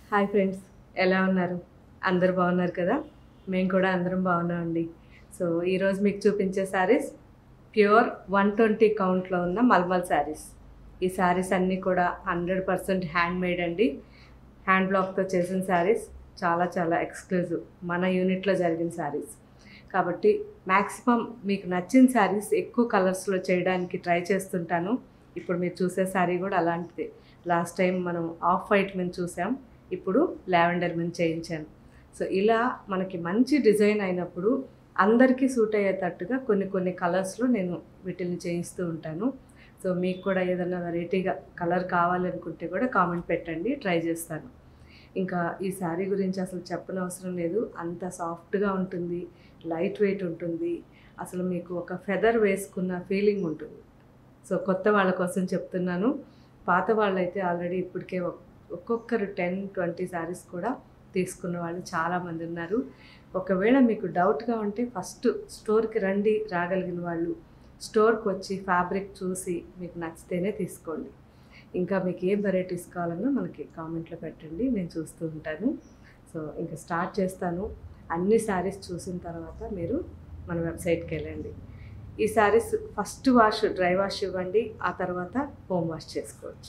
hi friends ఎలా ఉన్నారు అందరు బాగున్నారు కదా మేము కూడా అందరం బాగున్నామండి సో ఈరోజు మీకు చూపించే శారీస్ ప్యూర్ వన్ ట్వంటీ కౌంట్లో ఉన్న మల్మల్ శారీస్ ఈ శారీస్ అన్నీ కూడా హండ్రెడ్ పర్సెంట్ హ్యాండ్ మేడ్ అండి హ్యాండ్ బ్లాక్తో చేసిన శారీస్ చాలా చాలా ఎక్స్క్లూజివ్ మన యూనిట్లో జరిగిన శారీస్ కాబట్టి మ్యాక్సిమం మీకు నచ్చిన శారీస్ ఎక్కువ కలర్స్లో చేయడానికి ట్రై చేస్తుంటాను ఇప్పుడు మీరు చూసే శారీ కూడా అలాంటిదే లాస్ట్ టైం మనం ఆఫ్ వైట్ మీద చూసాం ఇప్పుడు లావెండర్ మీద చేయించాను సో ఇలా మనకి మంచి డిజైన్ అయినప్పుడు అందరికీ సూట్ అయ్యేటట్టుగా కొన్ని కొన్ని కలర్స్లో నేను వీటిని చేయిస్తూ ఉంటాను సో మీకు కూడా ఏదైనా వెరైటీగా కలర్ కావాలనుకుంటే కూడా కామెంట్ పెట్టండి ట్రై చేస్తాను ఇంకా ఈ శారీ గురించి అసలు చెప్పనవసరం లేదు అంత సాఫ్ట్గా ఉంటుంది లైట్ వెయిట్ ఉంటుంది అసలు మీకు ఒక ఫెదర్ వేసుకున్న ఫీలింగ్ ఉంటుంది సో కొత్త వాళ్ళ కోసం చెప్తున్నాను పాత వాళ్ళైతే ఆల్రెడీ ఇప్పటికే ఒక్- ఒక్కొక్కరు టెన్ ట్వంటీ శారీస్ కూడా తీసుకున్న వాళ్ళు చాలామంది ఉన్నారు ఒకవేళ మీకు డౌట్గా ఉంటే ఫస్ట్ స్టోర్కి రండి రాగలిగిన వాళ్ళు స్టోర్కి వచ్చి ఫ్యాబ్రిక్ చూసి మీకు నచ్చితేనే తీసుకోండి ఇంకా మీకు ఏం వెరైటీస్ కావాలన్నా మనకి కామెంట్లో పెట్టండి నేను చూస్తూ ఉంటాను సో ఇంకా స్టార్ట్ చేస్తాను అన్ని శారీస్ చూసిన తర్వాత మీరు మన వెబ్సైట్కి వెళ్ళండి ఈ saris first wash dry wash ఇవ్వండి ఆ తర్వాత హోమ్ వాష్ చేసుకోవచ్చు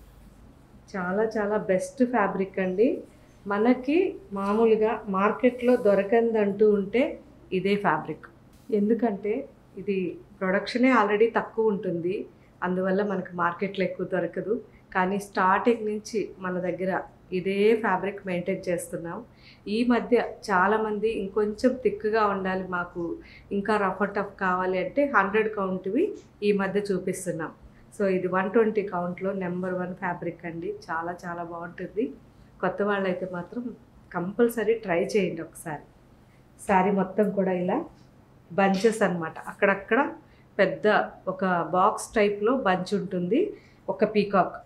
చాలా చాలా బెస్ట్ ఫ్యాబ్రిక్ అండి మనకి మామూలుగా మార్కెట్లో దొరకందంటూ ఉంటే ఇదే ఫ్యాబ్రిక్ ఎందుకంటే ఇది ప్రొడక్షనే ఆల్రెడీ తక్కువ ఉంటుంది అందువల్ల మనకు మార్కెట్లో ఎక్కువ దొరకదు కానీ స్టార్టింగ్ నుంచి మన దగ్గర ఇదే ఫ్యాబ్రిక్ మెయింటైన్ చేస్తున్నాం ఈ మధ్య చాలామంది ఇంకొంచెం థిక్గా ఉండాలి మాకు ఇంకా రఫ్ అండ్ టఫ్ కావాలి అంటే హండ్రెడ్ కౌంట్వి ఈ మధ్య చూపిస్తున్నాం సో ఇది వన్ ట్వంటీ కౌంట్లో నెంబర్ వన్ ఫ్యాబ్రిక్ అండి చాలా చాలా బాగుంటుంది కొత్త వాళ్ళైతే మాత్రం కంపల్సరీ ట్రై చేయండి ఒకసారి శారీ మొత్తం కూడా ఇలా బంచెస్ అన్నమాట అక్కడక్కడ పెద్ద ఒక బాక్స్ టైప్లో బంచ్ ఉంటుంది ఒక పీకాక్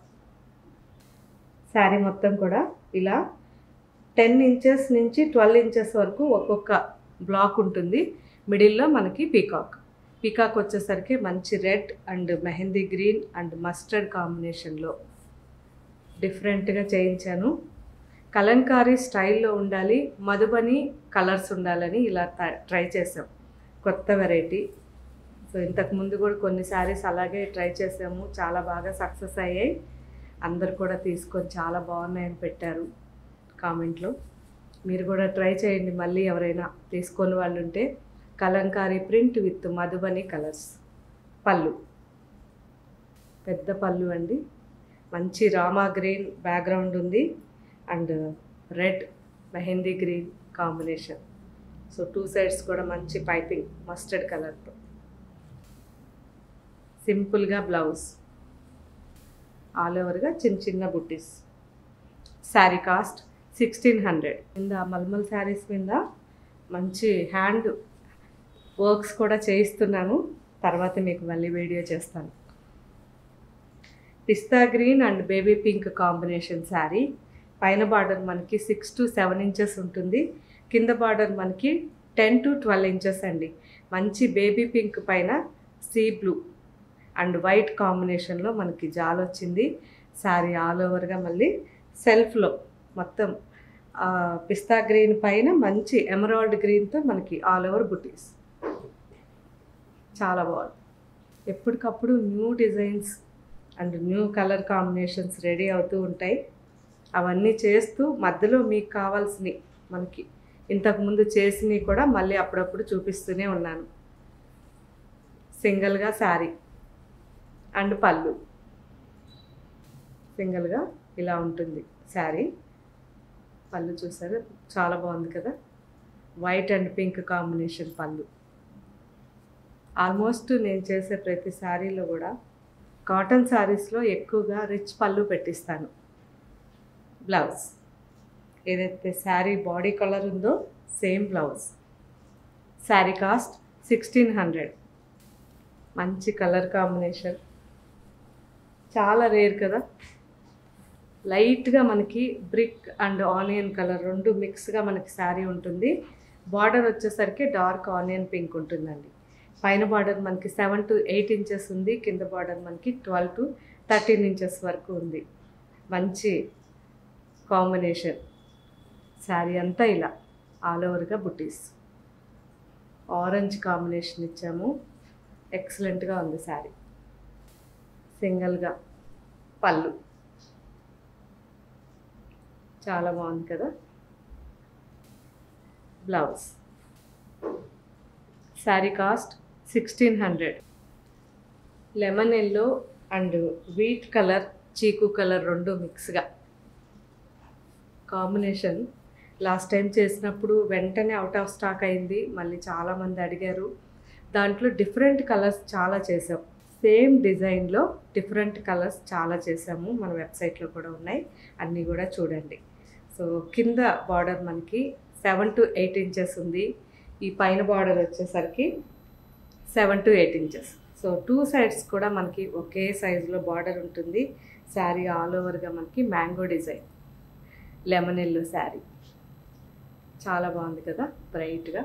శారీ మొత్తం కూడా ఇలా టెన్ ఇంచెస్ నుంచి ట్వెల్వ్ ఇంచెస్ వరకు ఒక్కొక్క బ్లాక్ ఉంటుంది మిడిల్లో మనకి పీకాక్ పీకాక్ వచ్చేసరికి మంచి red and mehndi green and mustard కాంబినేషన్లో డిఫరెంట్గా చేయించాను కలంకారీ స్టైల్లో ఉండాలి మధుబని కలర్స్ ఉండాలని ఇలా ట- ట్రై చేసాం కొత్త వెరైటీ సో ఇంతకు ముందు కూడా కొన్ని శారీస్ అలాగే ట్రై చేసాము చాలా బాగా సక్సెస్ అయ్యాయి అందరు కూడా తీసుకొని చాలా బాగున్నాయని పెట్టారు కామెంట్లో మీరు కూడా ట్రై చేయండి మళ్ళీ ఎవరైనా తీసుకొని వాళ్ళు ఉంటే Kalamkari print with Madhubani colours పళ్ళు పెద్ద పళ్ళు అండి మంచి రామా గ్రీన్ బ్యాక్గ్రౌండ్ ఉంది and red mehndi green combination so two sides కూడా మంచి పైపింగ్ మస్టర్డ్ కలర్తో సింపుల్గా బ్లౌజ్ ఆల్ ఓవర్గా చిన్న చిన్న బుట్టీస్ శారీ కాస్ట్ సిక్స్టీన్ హండ్రెడ్ కింద మల్మల్ శారీస్ మీద మంచి హ్యాండ్ వర్క్స్ కూడా చేయిస్తున్నాను తర్వాత మీకు మళ్ళీ వీడియో చేస్తాను pista green and baby pink combination sari పైన బార్డర్ మనకి సిక్స్ టు సెవెన్ ఇంచెస్ ఉంటుంది కింద బార్డర్ మనకి టెన్ టు ట్వెల్వ్ ఇంచెస్ అండి మంచి బేబీ పింక్ పైన సీ బ్లూ అండ్ వైట్ కాంబినేషన్లో మనకి జాల్ వచ్చింది శారీ ఆల్ ఓవర్గా మళ్ళీ సెల్ఫ్లో మొత్తం ఆ, పిస్తా గ్రీన్ పైన మంచి ఎమరాల్డ్ గ్రీన్తో మనకి ఆల్ ఓవర్ బుటీస్ చాలా బాగుంది ఎప్పటికప్పుడు new designs and new colour combinations ready అవుతూ ఉంటాయి అవన్నీ చేస్తూ మధ్యలో మీకు కావాల్సినవి మనకి ఇంతకుముందు చేసినవి కూడా మళ్ళీ అప్పుడప్పుడు చూపిస్తూనే ఉన్నాను సింగిల్గా శారీ అండ్ పళ్ళు సింగిల్గా ఇలా ఉంటుంది శారీ పళ్ళు చూసారు చాలా బాగుంది కదా వైట్ అండ్ పింక్ కాంబినేషన్ పళ్ళు ఆల్మోస్ట్ నేను చేసే ప్రతి శారీలో కూడా కాటన్ శారీస్లో ఎక్కువగా రిచ్ పళ్ళు పెట్టిస్తాను బ్లౌజ్ ఏదైతే శారీ బాడీ కలర్ ఉందో same blouse sari cost sixteen hundred మంచి కలర్ కాంబినేషన్ చాలా రేర్ కదా లైట్గా మనకి బ్రిక్ అండ్ ఆనియన్ కలర్ రెండు మిక్స్గా మనకి శారీ ఉంటుంది బార్డర్ వచ్చేసరికి డార్క్ ఆనియన్ పింక్ ఉంటుందండి పైన బార్డర్ మనకి సెవెన్ టు ఎయిట్ ఇంచెస్ ఉంది కింద బార్డర్ మనకి ట్వెల్వ్ టు థర్టీన్ ఇంచెస్ వరకు ఉంది మంచి కాంబినేషన్ శారీ అంతా ఇలా ఆల్ ఓవర్గా బుటీస్ ఆరెంజ్ కాంబినేషన్ ఇచ్చాము ఎక్సలెంట్గా ఉంది శారీ సింగిల్గా పళ్ళు చాలా బాగుంది కదా blouse sari cost sixteen hundred lemon yellow and wheat colour chikoo colour రెండు మిక్స్గా కాంబినేషన్ లాస్ట్ టైం చేసినప్పుడు వెంటనే అవుట్ ఆఫ్ స్టాక్ అయింది మళ్ళీ చాలామంది అడిగారు దాంట్లో డిఫరెంట్ కలర్స్ చాలా చేసాం సేమ్ డిజైన్లో డిఫరెంట్ కలర్స్ చాలా చేసాము మన వెబ్సైట్లో కూడా ఉన్నాయి అన్నీ కూడా చూడండి సో కింద బార్డర్ మనకి సెవెన్ టు ఎయిట్ ఇంచెస్ ఉంది ఈ పైన బార్డర్ వచ్చేసరికి seven to eight inches so two sides కూడా మనకి ఒకే సైజులో బార్డర్ ఉంటుంది శారీ ఆల్ ఓవర్గా మనకి mango design lemon yellow sari చాలా బాగుంది కదా బ్రైట్గా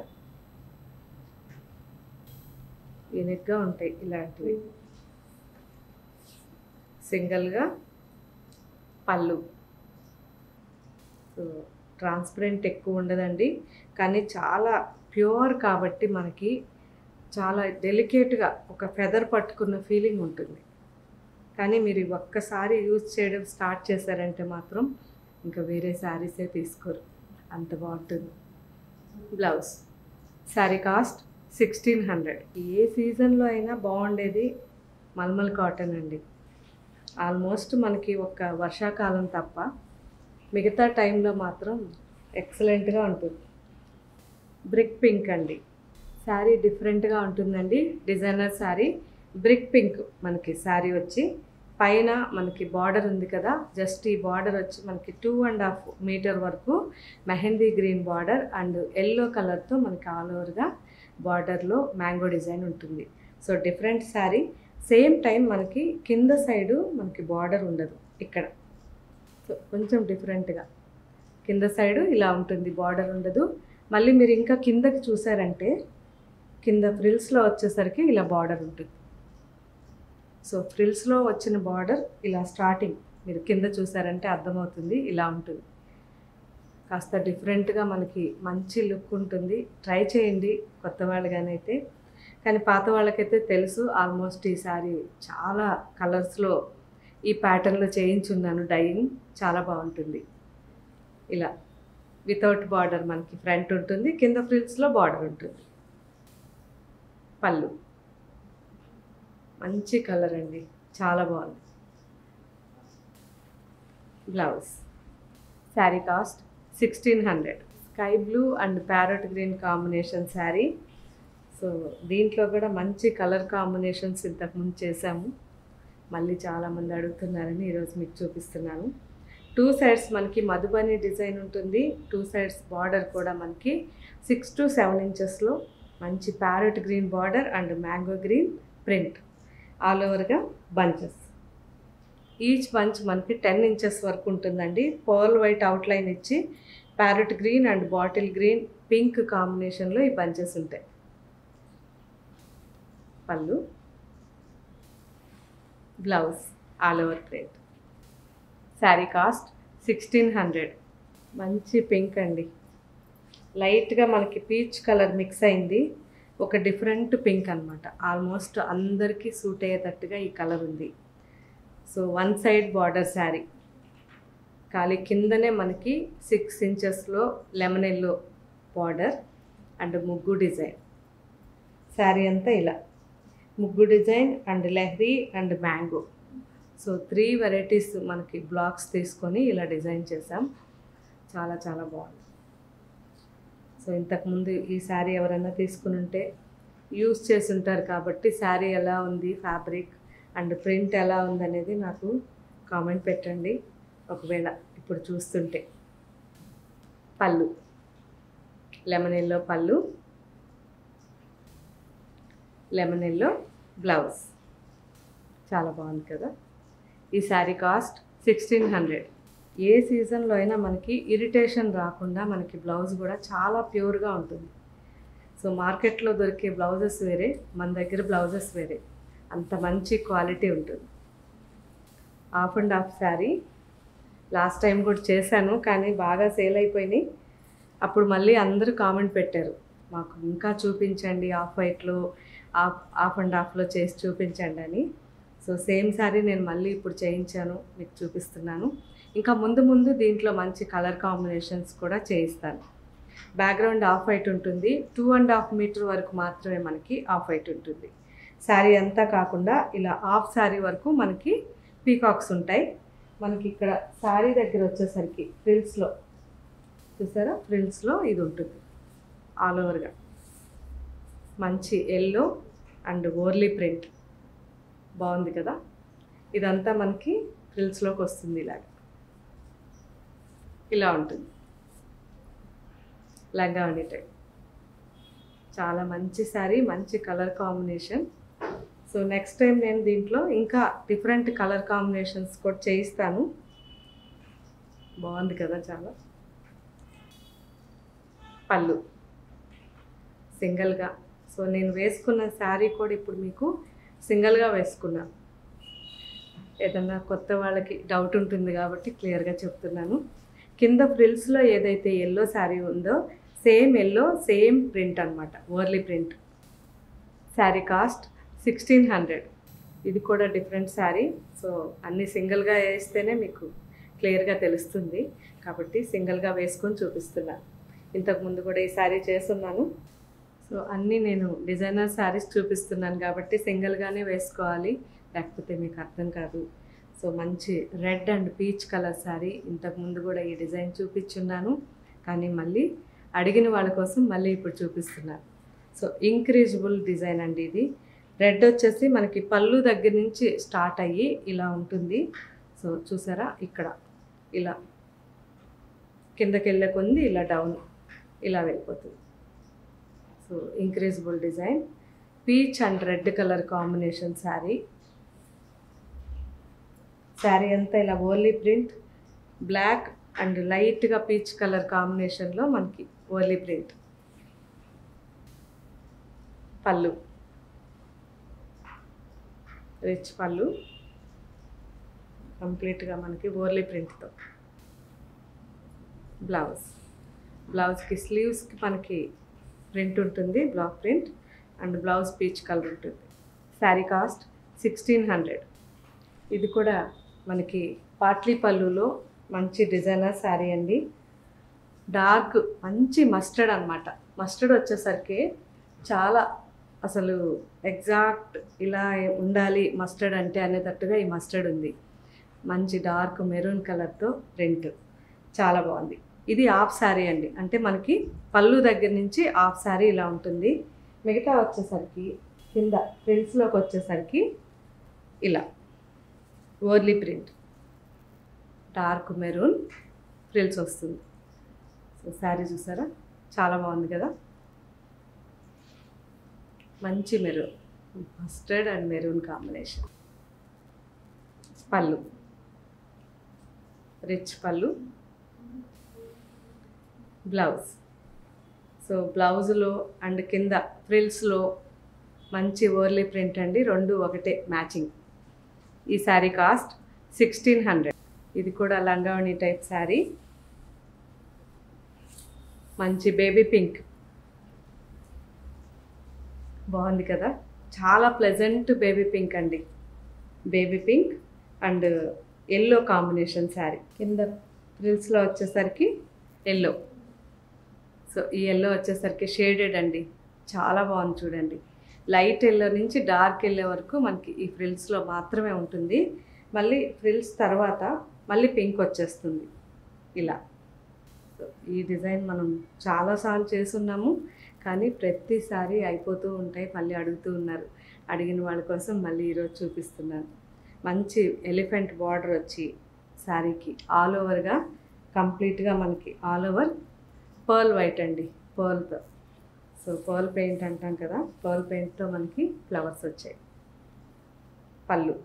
యూనిక్గా ఉంటాయి ఇలాంటివి సింగిల్గా పళ్ళు సో ట్రాన్స్పరెంట్ ఎక్కువ ఉండదండి కానీ చాలా ప్యూర్ కాబట్టి మనకి చాలా డెలికేట్గా ఒక ఫెదర్ పట్టుకున్న ఫీలింగ్ ఉంటుంది కానీ మీరు ఈ ఒక్కసారి యూజ్ చేయడం స్టార్ట్ చేశారంటే మాత్రం ఇంకా వేరే శారీసే తీసుకోరు అంత బాగుంటుంది blouse sari cost sixteen hundred ఏ సీజన్లో అయినా బాగుండేది మల్మల్ కాటన్ అండి ఆల్మోస్ట్ మనకి ఒక వర్షాకాలం తప్ప మిగతా టైంలో మాత్రం ఎక్సలెంట్గా ఉంటుంది బ్రిక్ పింక్ అండి శారీ డిఫరెంట్గా ఉంటుందండి డిజైనర్ శారీ బ్రిక్ పింక్ మనకి శారీ వచ్చి పైన మనకి బార్డర్ ఉంది కదా జస్ట్ ఈ బార్డర్ వచ్చి మనకి టూ అండ్ హాఫ్ మీటర్ వరకు mehndi green border and yellow కలర్తో మనకి ఆల్ ఓవర్గా బార్డర్లో మ్యాంగో డిజైన్ ఉంటుంది so different sari same time మనకి కింద సైడు మనకి బార్డర్ ఉండదు ఇక్కడ సో కొంచెం డిఫరెంట్గా కింద సైడు ఇలా ఉంటుంది బార్డర్ ఉండదు మళ్ళీ మీరు ఇంకా కిందకి చూసారంటే కింద ఫ్రిల్స్లో వచ్చేసరికి ఇలా బార్డర్ ఉంటుంది సో ఫ్రిల్స్లో వచ్చిన బార్డర్ ఇలా స్టార్టింగ్ మీరు కింద చూసారంటే అర్థమవుతుంది ఇలా ఉంటుంది కాస్త డిఫరెంట్గా మనకి మంచి లుక్ ఉంటుంది ట్రై చేయండి కొత్త వాళ్ళగానైతే కానీ పాత వాళ్ళకైతే తెలుసు ఆల్మోస్ట్ ఈ సారీ చాలా కలర్స్లో ఈ ప్యాటర్న్లో చేయించున్నాను డైయింగ్ చాలా బాగుంటుంది ఇలా వితౌట్ బార్డర్ మనకి ఫ్రంట్ ఉంటుంది కింద ఫ్రిల్స్లో బార్డర్ ఉంటుంది పళ్ళు మంచి కలర్ అండి చాలా బాగుంది blouse sari cost sixteen hundred sky blue and parrot green combination sari so దీంట్లో కూడా మంచి కలర్ కాంబినేషన్స్ ఇంతకుముందు చేశాము మళ్ళీ చాలామంది అడుగుతున్నారని ఈరోజు మీకు చూపిస్తున్నాను టూ సైడ్స్ మనకి మధుబని డిజైన్ ఉంటుంది టూ సైడ్స్ బార్డర్ కూడా మనకి సిక్స్ టు సెవెన్ ఇంచెస్లో మంచి parrot green border and mango green print all ఓవర్గా బంచెస్ ఈచ్ బంచ్ మనకి టెన్ ఇంచెస్ వరకు ఉంటుందండి పర్ల్ వైట్ అవుట్లైన్ ఇచ్చి parrot green and bottle green pink కాంబినేషన్లో ఈ బంచెస్ ఉంటాయి పళ్ళు blouse all over print sari cost sixteen hundred మంచి పింక్ అండి లైట్గా మనకి పీచ్ కలర్ మిక్స్ అయింది ఒక డిఫరెంట్ పింక్ అనమాట ఆల్మోస్ట్ అందరికీ సూట్ అయ్యేటట్టుగా ఈ కలర్ ఉంది so one side border sari ఖాళీ కిందనే మనకి సిక్స్ ఇంచెస్లో లెమన్ ఎల్లో బార్డర్ అండ్ ముగ్గు డిజైన్ శారీ అంతా ఇలా ముగ్గు డిజైన్ అండ్ లెహరీ and mango so three varieties మనకి బ్లాక్స్ తీసుకొని ఇలా డిజైన్ చేసాం చాలా చాలా బాగుంది సో ఇంతకుముందు ఈ శారీ ఎవరైనా తీసుకుని ఉంటే యూస్ చేసి ఉంటారు కాబట్టి శారీ ఎలా ఉంది ఫ్యాబ్రిక్ అండ్ ప్రింట్ ఎలా ఉందనేది నాకు కామెంట్ పెట్టండి ఒకవేళ ఇప్పుడు చూస్తుంటే పళ్ళు లెమన్ ఎల్లో పళ్ళు లెమన్ ఎల్లో బ్లౌజ్ చాలా బాగుంది కదా ఈ శారీ కాస్ట్ సిక్స్టీన్ హండ్రెడ్ ఏ సీజన్లో అయినా మనకి ఇరిటేషన్ రాకుండా మనకి బ్లౌజ్ కూడా చాలా ప్యూర్గా ఉంటుంది సో మార్కెట్లో దొరికే బ్లౌజెస్ వేరే మన దగ్గర బ్లౌజెస్ వేరే అంత మంచి క్వాలిటీ ఉంటుంది half and half sari last time కూడా చేశాను కానీ బాగా సేల్ అయిపోయినాయి అప్పుడు మళ్ళీ అందరూ కామెంట్ పెట్టారు మాకు ఇంకా చూపించండి ఆఫ్ వైట్లో ఆఫ్ ఆఫ్ అండ్ ఆఫ్లో చేసి చూపించండి అని సో సేమ్ శారీ నేను మళ్ళీ ఇప్పుడు చేయించాను మీకు చూపిస్తున్నాను ఇంకా ముందు ముందు దీంట్లో మంచి కలర్ కాంబినేషన్స్ కూడా చేయిస్తాను బ్యాక్గ్రౌండ్ ఆఫ్ వైట్ ఉంటుంది టూ అండ్ హాఫ్ మీటర్ వరకు మాత్రమే మనకి ఆఫ్ వైట్ ఉంటుంది శారీ అంతా కాకుండా ఇలా హాఫ్ శారీ వరకు మనకి పీకాక్స్ ఉంటాయి మనకి ఇక్కడ శారీ దగ్గర వచ్చేసరికి ఫ్రిల్స్లో చూసారా ఫ్రిల్స్లో ఇది ఉంటుంది ఆల్ ఓవర్గా మంచి ఎల్లో అండ్ ఓర్లీ ప్రింట్ బాగుంది కదా ఇదంతా మనకి ఫ్రిల్స్లోకి వస్తుంది ఇలాగ ఇలా ఉంటుంది లంగా టైప్ చాలా మంచి శారీ మంచి colour combination so next time నేను దీంట్లో ఇంకా డిఫరెంట్ కలర్ కాంబినేషన్స్ కూడా చేయిస్తాను బాగుంది కదా చాలా పళ్ళు సింగిల్గా సో నేను వేసుకున్న శారీ కూడా ఇప్పుడు మీకు సింగిల్గా వేసుకున్నా ఏదన్నా కొత్త వాళ్ళకి డౌట్ ఉంటుంది కాబట్టి క్లియర్గా చెప్తున్నాను కింద ఫ్రిల్స్లో ఏదైతే ఎల్లో శారీ ఉందో సేమ్ ఎల్లో సేమ్ ప్రింట్ అనమాట Warli print sari cost sixteen hundred ఇది కూడా డిఫరెంట్ శారీ సో అన్నీ సింగిల్గా వేస్తేనే మీకు క్లియర్గా తెలుస్తుంది కాబట్టి సింగిల్గా వేసుకొని చూపిస్తున్నాను ఇంతకుముందు కూడా ఈ శారీ చేస్తున్నాను సో అన్నీ నేను డిజైనర్ శారీస్ చూపిస్తున్నాను కాబట్టి సింగిల్గానే వేసుకోవాలి లేకపోతే మీకు అర్థం కాదు సో మంచి red and peach colour sari ఇంతకుముందు కూడా ఈ డిజైన్ చూపించున్నాను కానీ మళ్ళీ అడిగిన వాళ్ళ కోసం మళ్ళీ ఇప్పుడు చూపిస్తున్నాను సో ఇంక్రీజబుల్ డిజైన్ అండి ఇది రెడ్ వచ్చేసి మనకి పళ్ళు దగ్గర నుంచి స్టార్ట్ అయ్యి ఇలా ఉంటుంది సో చూసారా ఇక్కడ ఇలా కిందకి వెళ్ళే కొంది ఇలా డౌన్ ఇలా వెళ్ళిపోతుంది so incredible design peach and red colour combination sari sari అంతా ఇలా ఓర్లీ ప్రింట్ బ్లాక్ అండ్ లైట్గా పీచ్ కలర్ కాంబినేషన్లో మనకి ఓర్లీ ప్రింట్ పళ్ళు రిచ్ పళ్ళు కంప్లీట్గా మనకి ఓర్లీ ప్రింట్తో బ్లౌజ్ బ్లౌజ్కి స్లీవ్స్కి మనకి ప్రింట్ ఉంటుంది black print and blouse peach colour ఉంటుంది శారీ కాస్ట్ సిక్స్టీన్ హండ్రెడ్ ఇది కూడా మనకి పాట్లీ పళ్ళులో మంచి డిజైనర్ శారీ అండి డార్క్ మంచి మస్టర్డ్ అనమాట మస్టర్డ్ వచ్చేసరికి చాలా అసలు ఎగ్జాక్ట్ ఇలా ఉండాలి మస్టర్డ్ అంటే అనేటట్టుగా ఈ మస్టర్డ్ ఉంది మంచి డార్క్ మెరూన్ కలర్తో ప్రింట్ చాలా బాగుంది ఇది హాఫ్ శారీ అండి అంటే మనకి పళ్ళు దగ్గర నుంచి హాఫ్ శారీ ఇలా ఉంటుంది మిగతా వచ్చేసరికి కింద ప్రింట్స్లోకి వచ్చేసరికి ఇలా Warli print dark maroon frills వస్తుంది సో శారీ చూసారా చాలా బాగుంది కదా మంచి maroon mustard and maroon combination పళ్ళు రిచ్ పళ్ళు బ్లౌజ్ సో బ్లౌజ్లో అండ్ కింద ఫ్రిల్స్లో మంచి ఓర్లీ ప్రింట్ అండి రెండు ఒకటే మ్యాచింగ్ ఈ శారీ కాస్ట్ సిక్స్టీన్ హండ్రెడ్ ఇది కూడా లంగావణి టైప్ శారీ మంచి బేబీ పింక్ బాగుంది కదా చాలా ప్లెజెంట్ బేబీ పింక్ అండి baby pink and yellow combination sari కింద ఫ్రిల్స్లో వచ్చేసరికి ఎల్లో సో ఈ ఎల్లో వచ్చేసరికి షేడెడ్ అండి చాలా బాగుంది చూడండి లైట్ ఎల్లో నుంచి డార్క్ ఎల్లో వరకు మనకి ఈ ఫ్రిల్స్లో మాత్రమే ఉంటుంది మళ్ళీ ఫ్రిల్స్ తర్వాత మళ్ళీ పింక్ వచ్చేస్తుంది ఇలా సో ఈ డిజైన్ మనం చాలాసార్లు చేసున్నాము కానీ ప్రతిసారి అయిపోతూ ఉంటాయి మళ్ళీ అడుగుతూ ఉన్నారు అడిగిన వాళ్ళ కోసం మళ్ళీ ఈరోజు చూపిస్తున్నాను మంచి ఎలిఫెంట్ బార్డర్ వచ్చి శారీకి ఆల్ ఓవర్గా కంప్లీట్గా మనకి ఆల్ ఓవర్ పర్ల్ వైట్ అండి పర్ల్తో సో పర్ల్ పెయింట్ అంటాం కదా పర్ల్ పెయింట్తో మనకి ఫ్లవర్స్ వచ్చాయి పళ్ళు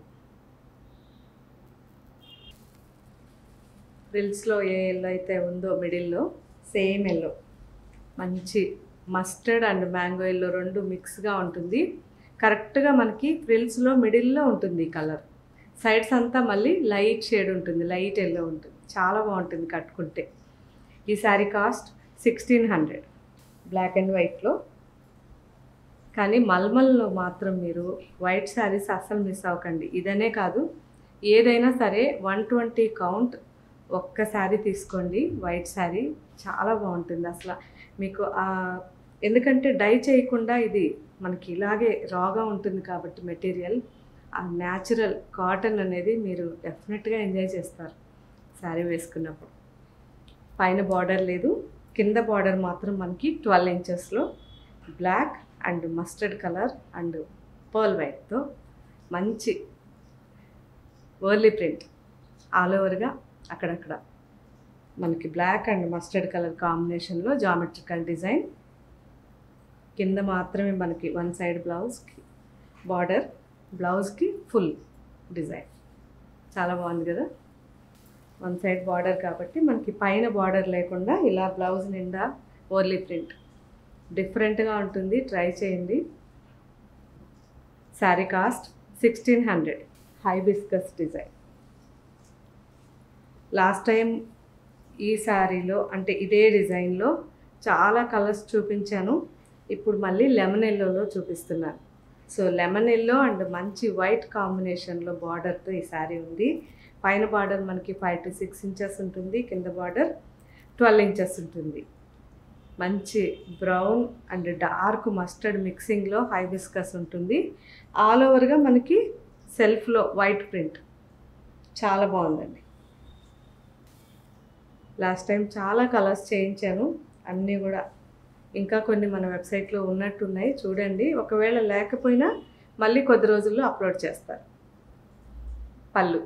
ఫ్రిల్స్లో ఏ ఎల్లో అయితే ఉందో మిడిల్లో సేమ్ ఎల్లో మంచి మస్టర్డ్ అండ్ మ్యాంగో ఎల్లో రెండు మిక్స్గా ఉంటుంది కరెక్ట్గా మనకి ఫ్రిల్స్లో మిడిల్లో ఉంటుంది ఈ కలర్ సైడ్స్ అంతా మళ్ళీ లైట్ షేడ్ ఉంటుంది లైట్ ఎల్లో ఉంటుంది చాలా బాగుంటుంది కట్టుకుంటే ఈ sari cost sixteen hundred black and వైట్లో కానీ మల్మల్లో మాత్రం మీరు వైట్ శారీస్ అస్సలు మిస్ అవ్వకండి ఇదనే కాదు ఏదైనా సరే వన్ ట్వంటీ కౌంట్ ఒక్క శారీ తీసుకోండి వైట్ శారీ చాలా బాగుంటుంది అసలు మీకు ఆ ఎందుకంటే డై చేయకుండా ఇది మనకి ఇలాగే రాగా ఉంటుంది కాబట్టి మెటీరియల్ ఆ న్యాచురల్ కాటన్ అనేది మీరు డెఫినెట్గా ఎంజాయ్ చేస్తారు శారీ వేసుకున్నప్పుడు పైన బార్డర్ లేదు కింద బార్డర్ మాత్రం మనకి ట్వెల్వ్ ఇంచెస్లో black and mustard colour and pearl వైట్తో మంచి వర్లీ ప్రింట్ ఆల్ ఓవర్గా అక్కడక్కడ మనకి బ్లాక్ అండ్ మస్టర్డ్ కలర్ కాంబినేషన్లో జామెట్రికల్ డిజైన్ కింద మాత్రమే మనకి వన్ సైడ్ బ్లౌజ్కి బార్డర్ బ్లౌజ్కి ఫుల్ డిజైన్ చాలా బాగుంది కదా వన్ సైడ్ బార్డర్ కాబట్టి మనకి పైన బార్డర్ లేకుండా ఇలా బ్లౌజ్ నిండా ఓర్లీ ప్రింట్ డిఫరెంట్గా ఉంటుంది ట్రై చేయండి sari cost sixteen hundred hibiscus design last time ఈ శారీలో అంటే ఇదే డిజైన్లో చాలా కలర్స్ చూపించాను ఇప్పుడు మళ్ళీ లెమన్ ఎల్లోలో చూపిస్తున్నాను సో లెమన్ ఎల్లో అండ్ మంచి వైట్ కాంబినేషన్లో బార్డర్తో ఈ శారీ ఉంది పైన బార్డర్ మనకి ఫైవ్ టు సిక్స్ ఇంచెస్ ఉంటుంది కింద బార్డర్ ట్వెల్వ్ ఇంచెస్ ఉంటుంది మంచి బ్రౌన్ అండ్ డార్క్ మస్టర్డ్ మిక్సింగ్లో హైబిస్కస్ ఉంటుంది ఆల్ ఓవర్గా మనకి సెల్ఫ్లో వైట్ ప్రింట్ చాలా బాగుందండి లాస్ట్ టైం చాలా కలర్స్ చేయించాను అన్నీ కూడా ఇంకా కొన్ని మన వెబ్సైట్లో ఉన్నట్టున్నాయి చూడండి ఒకవేళ లేకపోయినా మళ్ళీ కొద్ది రోజుల్లో అప్లోడ్ చేస్తారు పళ్ళు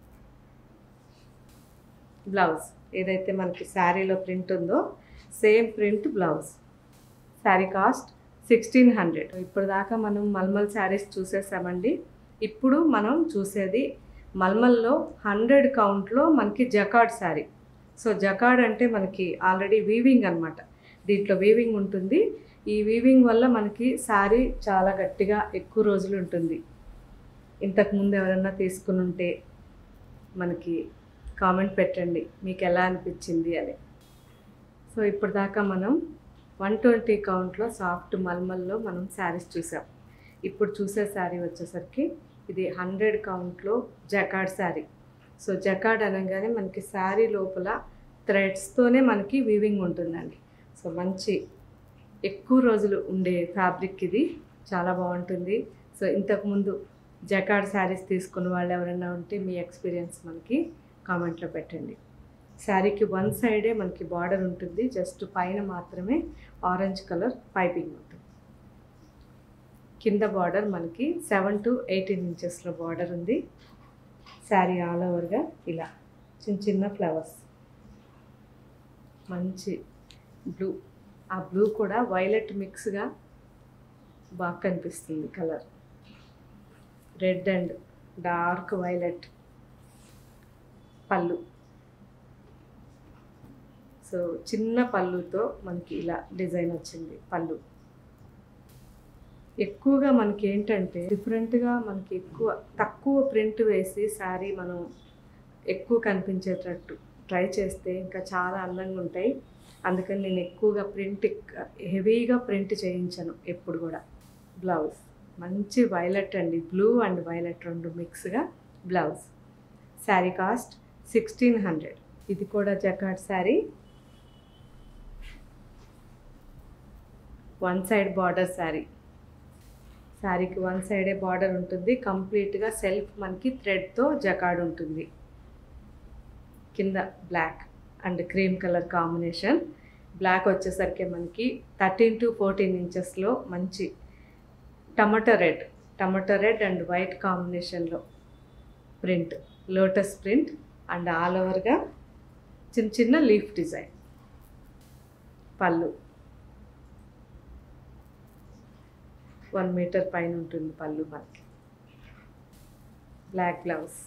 బ్లౌజ్ ఏదైతే మనకి శారీలో ప్రింట్ ఉందో same print blouse sari cost sixteen hundred ఇప్పుడు దాకా మనం మల్మల్ శారీస్ చూసేసామండి ఇప్పుడు మనం చూసేది మల్మల్లో హండ్రెడ్ కౌంట్లో మనకి జకాడ్ శారీ సో జకాడ్ అంటే మనకి ఆల్రెడీ వీవింగ్ అనమాట దీంట్లో వీవింగ్ ఉంటుంది ఈ వీవింగ్ వల్ల మనకి శారీ చాలా గట్టిగా ఎక్కువ రోజులు ఉంటుంది ఇంతకుముందు ఎవరైనా తీసుకుని ఉంటే మనకి కామెంట్ పెట్టండి మీకు ఎలా అనిపించింది అని సో ఇప్పుడు దాకా మనం వన్ ట్వంటీ కౌంట్లో సాఫ్ట్ మల్మల్లో మనం శారీస్ చూసాం ఇప్పుడు చూసే శారీ వచ్చేసరికి ఇది హండ్రెడ్ కౌంట్లో జకాడ్ శారీ సో జకాడ్ అనగానే మనకి శారీ లోపల థ్రెడ్స్తోనే మనకి వీవింగ్ ఉంటుందండి సో మంచి ఎక్కువ రోజులు ఉండే ఫ్యాబ్రిక్ ఇది చాలా బాగుంటుంది సో ఇంతకుముందు జకాడ్ శారీస్ తీసుకున్న వాళ్ళు ఎవరైనా ఉంటే మీ ఎక్స్పీరియన్స్ మనకి కామెంట్లో పెట్టండి శారీకి వన్ సైడే మనకి బార్డర్ ఉంటుంది జస్ట్ పైన మాత్రమే ఆరెంజ్ కలర్ పైపింగ్ ఉంటుంది కింద బార్డర్ మనకి సెవెన్ టు ఎయిటీన్ ఇంచెస్లో బార్డర్ ఉంది శారీ ఆల్ ఓవర్గా ఇలా చిన్న చిన్న ఫ్లవర్స్ మంచి బ్లూ ఆ బ్లూ కూడా వైలెట్ మిక్స్గా బాగా కనిపిస్తుంది colour red and dark violet పళ్ళు సో చిన్న పళ్ళుతో మనకి ఇలా డిజైన్ వచ్చింది పళ్ళు ఎక్కువగా మనకి ఏంటంటే డిఫరెంట్గా మనకి ఎక్కువ తక్కువ ప్రింట్ వేసి శారీ మనం ఎక్కువ కనిపించేటట్టు ట్రై చేస్తే ఇంకా చాలా అందంగా ఉంటాయి అందుకని నేను ఎక్కువగా ప్రింట్ హెవీగా ప్రింట్ చేయించను ఎప్పుడు కూడా బ్లౌజ్ మంచి వైలెట్ అండి బ్లూ అండ్ వైలెట్ రెండు మిక్స్గా blouse sari cost sixteen hundred ఇది కూడా jacquard sari one side border sari శారీకి వన్ సైడే బార్డర్ ఉంటుంది కంప్లీట్గా సెల్ఫ్ మనకి థ్రెడ్తో జకాడ్ ఉంటుంది కింద black and cream colour combination black వచ్చేసరికి మనకి థర్టీన్ టు ఫోర్టీన్ ఇంచెస్లో మంచి tomato red tomato red and white కాంబినేషన్లో print lotus print and all ఓవర్గా చిన్న చిన్న లీఫ్ డిజైన్ పళ్ళు వన్ మీటర్ పైన ఉంటుంది పళ్ళు మనకి బ్లాక్ బ్లౌజ్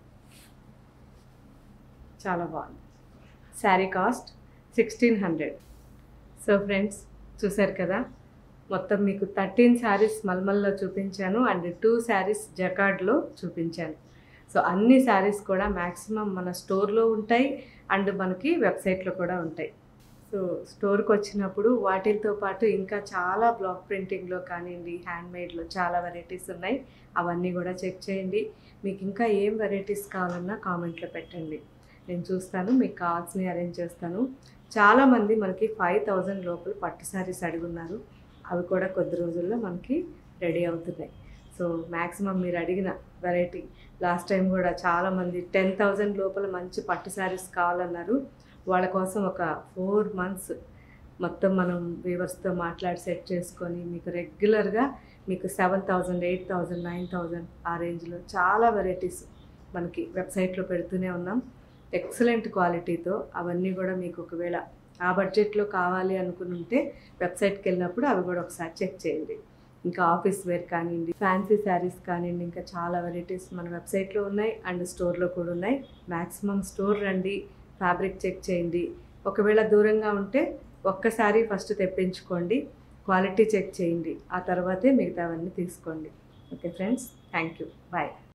చాలా బాగుంది sari cost sixteen hundred so friends చూసారు కదా మొత్తం మీకు థర్టీన్ శారీస్ మల్మల్లో చూపించాను అండ్ టూ శారీస్ జకాడ్లో చూపించాను సో అన్ని శారీస్ కూడా మ్యాక్సిమం మన స్టోర్లో ఉంటాయి అండ్ మనకి వెబ్సైట్లో కూడా ఉంటాయి సో స్టోర్కి వచ్చినప్పుడు వాటితో పాటు ఇంకా చాలా బ్లాక్ ప్రింటింగ్లో కానివ్వండి హ్యాండ్మేడ్లో చాలా వెరైటీస్ ఉన్నాయి అవన్నీ కూడా చెక్ చేయండి మీకు ఇంకా ఏం వెరైటీస్ కావాలన్నా కామెంట్లో పెట్టండి నేను చూస్తాను మీకు కావాల్సినవి అరేంజ్ చేస్తాను చాలామంది మనకి ఫైవ్ థౌజండ్ లోపల పట్టు శారీస్ అడుగున్నారు అవి కూడా కొద్ది రోజుల్లో మనకి రెడీ అవుతున్నాయి సో మ్యాక్సిమం మీరు అడిగిన వెరైటీ లాస్ట్ టైం కూడా చాలామంది టెన్ థౌజండ్ లోపల మంచి పట్టు శారీస్ కావాలన్నారు వాళ్ళ కోసం ఒక ఫోర్ మంత్స్ మొత్తం మనం వీవర్స్తో మాట్లాడి సెట్ చేసుకొని మీకు రెగ్యులర్గా మీకు seven thousand eight thousand nine thousand ఆ రేంజ్లో చాలా వెరైటీస్ మనకి వెబ్సైట్లో పెడుతూనే ఉన్నాం ఎక్సలెంట్ క్వాలిటీతో అవన్నీ కూడా మీకు ఒకవేళ ఆ బడ్జెట్లో కావాలి అనుకుని ఉంటే వెబ్సైట్కి వెళ్ళినప్పుడు అవి కూడా ఒకసారి చెక్ చేయండి ఇంకా ఆఫీస్ వేర్ కానివ్వండి ఫ్యాన్సీ శారీస్ కానివ్వండి ఇంకా చాలా వెరైటీస్ మన వెబ్సైట్లో ఉన్నాయి అండ్ స్టోర్లో కూడా ఉన్నాయి మ్యాక్సిమం స్టోర్ రండి ఫ్యాబ్రిక్ చెక్ చేయండి ఒకవేళ దూరంగా ఉంటే ఒక్కసారి ఫస్ట్ తెప్పించుకోండి క్వాలిటీ చెక్ చేయండి ఆ తర్వాతే మిగతావన్నీ తీసుకోండి okay friends thank you bye